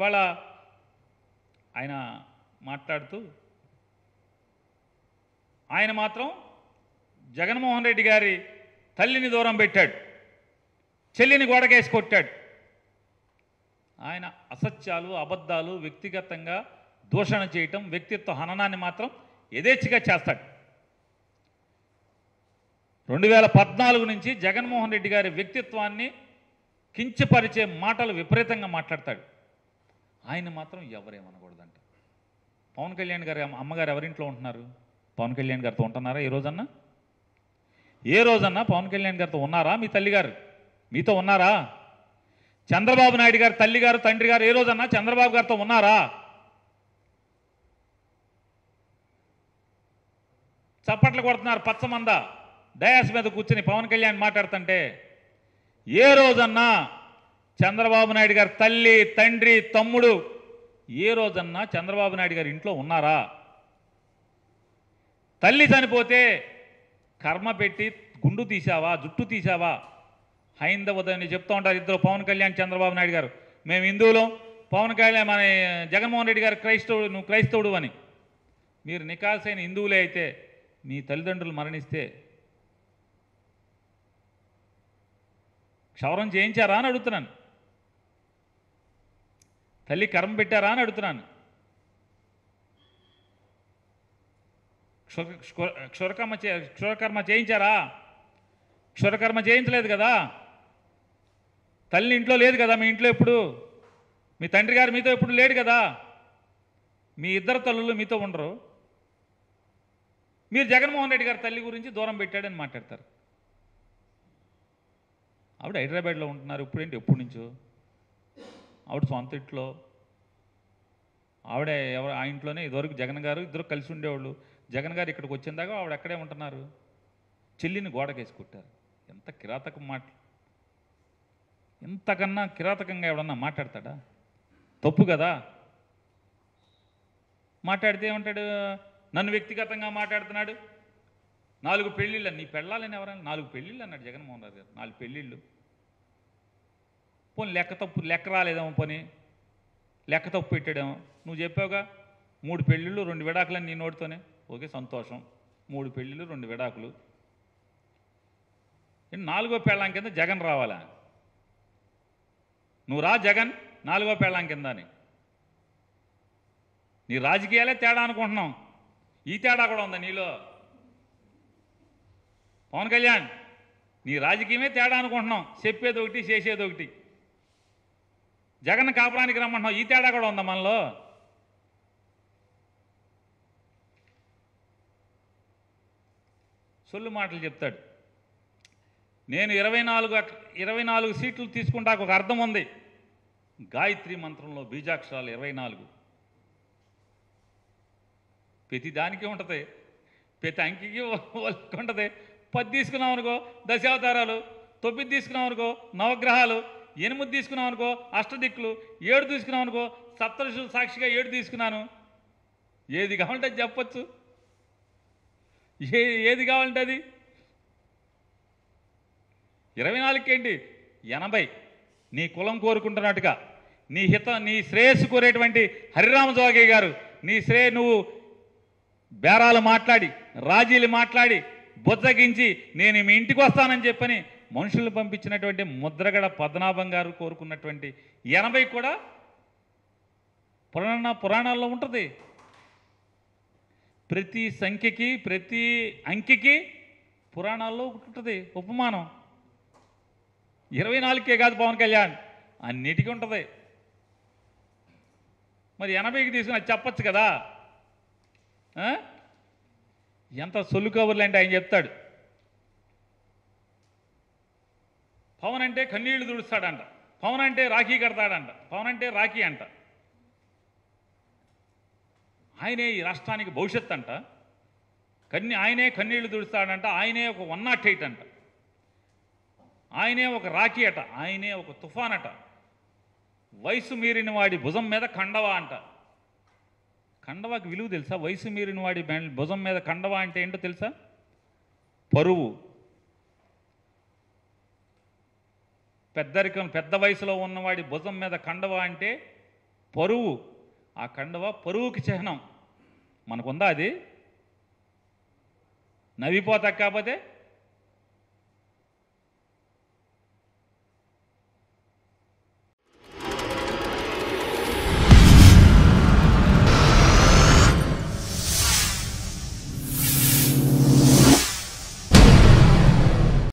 ఇవాళ ఆయన మాట్లాడుతూ ఆయన మాత్రం జగన్మోహన్ రెడ్డి గారి తల్లిని దూరం పెట్టాడు చెల్లిని గోడకేసి కొట్టాడు ఆయన అసత్యాలు అబద్ధాలు వ్యక్తిగతంగా దూషణ చేయటం వ్యక్తిత్వ హననాన్ని మాత్రం యథేచ్ఛగా చేస్తాడు రెండు వేల పద్నాలుగు నుంచి జగన్మోహన్ రెడ్డి గారి వ్యక్తిత్వాన్ని కించపరిచే మాటలు విపరీతంగా మాట్లాడతాడు ఆయన మాత్రం ఎవరేమనకూడదంట పవన్ కళ్యాణ్ గారి అమ్మ- అమ్మగారు ఎవరింట్లో ఉంటున్నారు పవన్ కళ్యాణ్ గారితో ఉంటున్నారా ఏ రోజన్నా ఏ రోజన్నా పవన్ కళ్యాణ్ గారితో ఉన్నారా మీ తల్లిగారు మీతో ఉన్నారా చంద్రబాబు నాయుడు గారు తల్లి గారు తండ్రి గారు ఏ రోజన్నా చంద్రబాబు గారితో ఉన్నారా చప్పట్లు కొడుతున్నారు పచ్చమంద డయాస్ మీద కూర్చుని పవన్ కళ్యాణ్ మాట్లాడుతుంటే ఏ రోజన్నా చంద్రబాబు నాయుడు గారి తల్లి తండ్రి తమ్ముడు ఏ రోజన్నా చంద్రబాబు నాయుడు గారి ఇంట్లో ఉన్నారా తల్లి చనిపోతే కర్మ పెట్టి గుండు తీసావా జుట్టు తీసావా హైందవదని చెప్తూ ఉంటారు ఇద్దరు పవన్ కళ్యాణ్ చంద్రబాబు నాయుడు గారు మేము హిందువులం పవన్ కళ్యాణ్ మన జగన్మోహన్ రెడ్డి గారు క్రైస్తవుడు నువ్వు క్రైస్తవుడు అని మీరు నికాసైన హిందువులే అయితే మీ తల్లిదండ్రులు మరణిస్తే క్షవరం చేయించారా అని అడుగుతున్నాను తల్లి కర్మ పెట్టారా అని అడుగుతున్నాను క్షుర- క్షుర- క్షురకర్మ చే క్షురకర్మ చేయించారా క్షురకర్మ చేయించలేదు కదా తల్లి ఇంట్లో లేదు కదా మీ ఇంట్లో ఎప్పుడు మీ తండ్రి గారు మీతో ఎప్పుడు లేడు కదా మీ ఇద్దరు తల్లులు మీతో ఉండరు మీరు జగన్మోహన్ రెడ్డి గారి తల్లి గురించి దూరం పెట్టాడని మాట్లాడతారు ఆవిడ హైదరాబాద్లో ఉంటున్నారు ఇప్పుడేంటి ఎప్పటి నుంచో ఆవిడ సొంత ఇంట్లో ఆవిడ ఎవరు ఆ ఇంట్లోనే ఇదివరకు జగన్ గారు ఇద్దరు కలిసి ఉండేవాళ్ళు జగన్ గారు ఇక్కడికి వచ్చిందాక ఆవిడ అక్కడే ఉంటున్నారు చెల్లిని గోడకేసి కొట్టారు ఎంత కిరాతకం మాట ఇంతకన్నా కిరాతకంగా ఎవడన్నా మాట్లాడతాడా తప్పు కదా మాట్లాడితే ఏమంటాడు నన్ను వ్యక్తిగతంగా మాట్లాడుతున్నాడు నాలుగు పెళ్ళిళ్ళు నీ పెళ్ళాలని ఎవరైనా నాలుగు పెళ్ళిళ్ళు అన్నాడు జగన్మోహన్ రెడ్డి గారు నాలుగు పెళ్ళిళ్ళు పోనీ లెక్క తప్పు లెక్క రాలేదేమో పని లెక్క తప్పు పెట్టాడేమో నువ్వు చెప్పావుగా మూడు పెళ్ళిళ్ళు రెండు విడాకులని నీ నోటితోనే ఓకే సంతోషం మూడు పెళ్ళిళ్ళు రెండు విడాకులు ఏంటి నాలుగో పెళ్ళాం కింద జగన్ రావాలా నువ్వు రా జగన్ నాలుగో పెళ్ళాం కింద అని నీ రాజకీయాలే తేడా అనుకుంటున్నాం ఈ తేడా కూడా ఉందా నీలో పవన్ కళ్యాణ్ నీ రాజకీయమే తేడా అనుకుంటున్నాం చెప్పేది ఒకటి చేసేది ఒకటి జగన్ కాపురానికి రమ్మంటున్నాం ఈ తేడా కూడా ఉందా మనలో సొల్లు మాటలు చెప్తాడు నేను ఇరవై నాలుగు అక్- ఇరవై నాలుగు సీట్లు తీసుకుంటాకు ఒక అర్థం ఉంది గాయత్రి మంత్రంలో బీజాక్షరాలు ఇరవై నాలుగు ప్రతి దానికి ఉంటుంది ప్రతి అంకికి ఉంటుంది పది తీసుకున్నాం అనుకో దశావతారాలు తొమ్మిది తీసుకున్నాం అనుకో నవగ్రహాలు ఎనిమిది తీసుకున్నాం అనుకో అష్టదిక్కులు ఏడు తీసుకున్నాం అనుకో సప్తరుషులు సాక్షిగా ఏడు తీసుకున్నాను ఏది కావాలంటే అది చెప్పొచ్చు ఏ ఏది కావాలంటే అది ఇరవై నాలుగుకేంటి ఎనభై నీ కులం కోరుకుంటున్నట్టుగా నీ హిత నీ శ్రేయస్సు కోరేటువంటి హరిరామ జోగి గారు నీ శ్రే నువ్వు బేరాలు మాట్లాడి రాజీలు మాట్లాడి బుజ్జగించి నేను మీ ఇంటికి వస్తానని చెప్పని మనుషులు పంపించినటువంటి ముద్రగడ పద్మనాభం గారు కోరుకున్నటువంటి ఎనభై కూడా పురాణ పురాణాల్లో ఉంటుంది ప్రతి సంఖ్యకి ప్రతి అంకెకి పురాణాల్లో ఒకటి ఉంటుంది ఉపమానం ఇరవై నాలుగుకే కాదు పవన్ కళ్యాణ్ అన్నిటికీ ఉంటుంది మరి ఎనభైకి తీసుకుని అది చెప్పచ్చు కదా ఆ? ఎంత సొల్లు కబుర్లు అంటే ఆయన చెప్తాడు పవన్ అంటే కన్నీళ్లు తుడుస్తాడంట పవన్ అంటే రాఖీ కడతాడంట పవన్ అంటే రాఖీ అంట ఆయనే ఈ రాష్ట్రానికి భవిష్యత్ అంట కన్ని ఆయనే కన్నీళ్లు తుడుస్తాడంట ఆయనే ఒక వన్ నాట్ ఎయిట్ అంట ఆయనే ఒక రాఖీ అట ఆయనే ఒక తుఫాన్ అట వయసు మీరిన వాడి భుజం మీద కండవా అంట కండవాకి విలువ తెలుసా వయసు మీరిన వాడి బెం- భుజం మీద కండవా అంటే ఏంటో తెలుసా పరువు పెద్దరికం పెద్ద వయసులో ఉన్నవాడి భుజం మీద కండవా అంటే పరువు ఆ కండువ పరువుకి చిహ్నం మనకుందా అది నవ్విపోతాక కాకపోతే